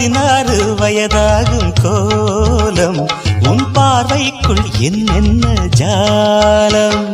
பதினாறு வயதாகும் கோலம் உன் பார்வைக்குள் என்னென்ன ஜாலம்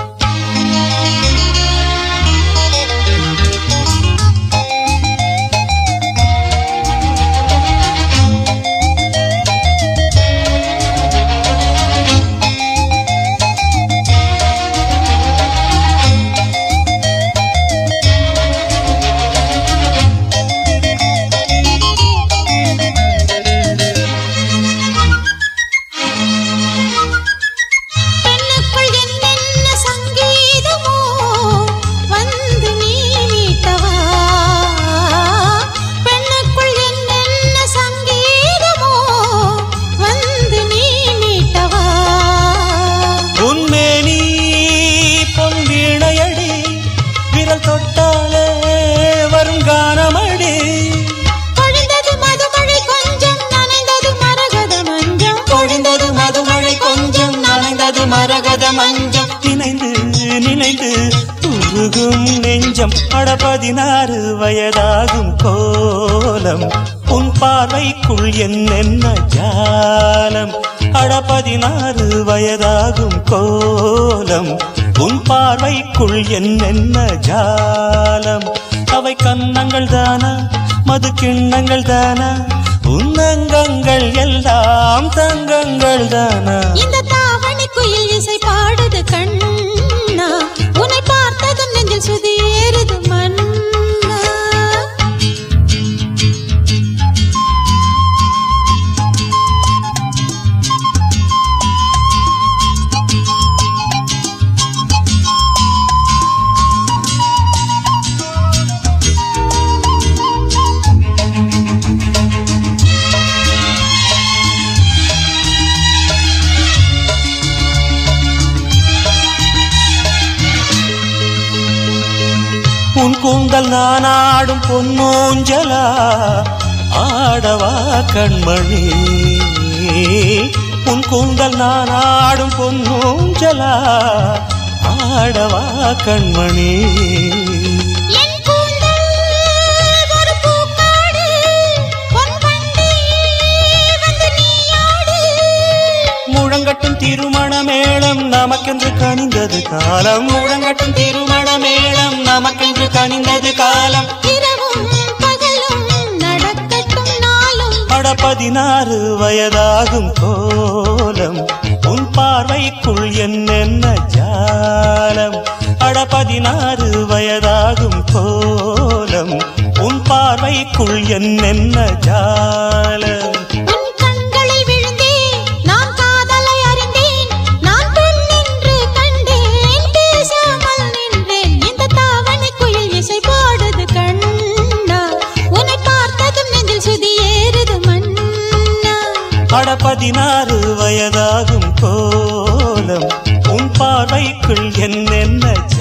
பெண்ணுக்குள் என்னென்ன சங்கீதமோ வந்து நீ மீட்டவா பெண்ணுக்குள் என்னென்ன சங்கீதமோ வந்து நீ மீட்டவா உன்மேனி பொன் வீணையடி விரல் தொட்டாலே வரும் கானமடி பொழிந்தது மதுமழை கொஞ்சம் நனைந்தது மரகத மஞ்சம் பொழிந்தது மதுமழை கொஞ்சம் நனைந்தது மரகத மஞ்சம் நினைந்து நினைந்து உருகும் நெஞ்சம் அட பதினாறு வயதாகும் கோலம் உன் பார்வைக்குள் என்னென்ன ஜாலம் அட பதினாறு வயதாகும் கோலம் உன் பார்வைக்குள் என்னென்ன ஜாலம் அவை கன்னங்கள் தானா மது கிண்ணங்கள் தானா உன்னங்கங்கள் எல்லாம் தங்கங்கள் தானா இந்த தாவணி குயில் இசை பாடுது கண்ணா உன்னை பார்த்ததும் நெஞ்சில் சுதி ஏறுது மன்னா உன் கூந்தல் நான் ஆடும் பொன்னூஞ்சலா ஆடவா கண்மணி உன் கூந்தல் நான் ஆடும் பொன்னூஞ்சலா ஆடவா கண்மணி என் கூந்தல் ஒரு பூக்காடு பொன் வண்டி வந்து நீயாடு முழங்கட்டும் திருமண மேளம் நமக்கென்று கனிந்தது காலம் முழங்கட்டும் திருமண மேளம் நமக்கென்று கனிந்தது காலம் இரவும் பகலும் நடக்கட்டும் நாளும் அட பதினாறு வயதாகும் கோலம் உன் பார்வைக்குள் என்னென்ன ஜாலம் அட பதினாறு வயதாகும் கோலம் உன் பார்வைக்குள் என்னென்ன ஜாலம் உன் கண்களில் விழுந்தேன் நான் காதலை அறிந்தேன் நான் பெண் என்று கண்டேன் பேசாமல் நின்றேன் இந்த தாவணி குயில் இசை பாடுது கண்ணா உன்னை பார்த்ததும் நெஞ்சில் சுதி ஏறுது மன்னா அட பதினாறு வயதாகும் கோலம் உன் பார்வைக்குள் என்னென்ன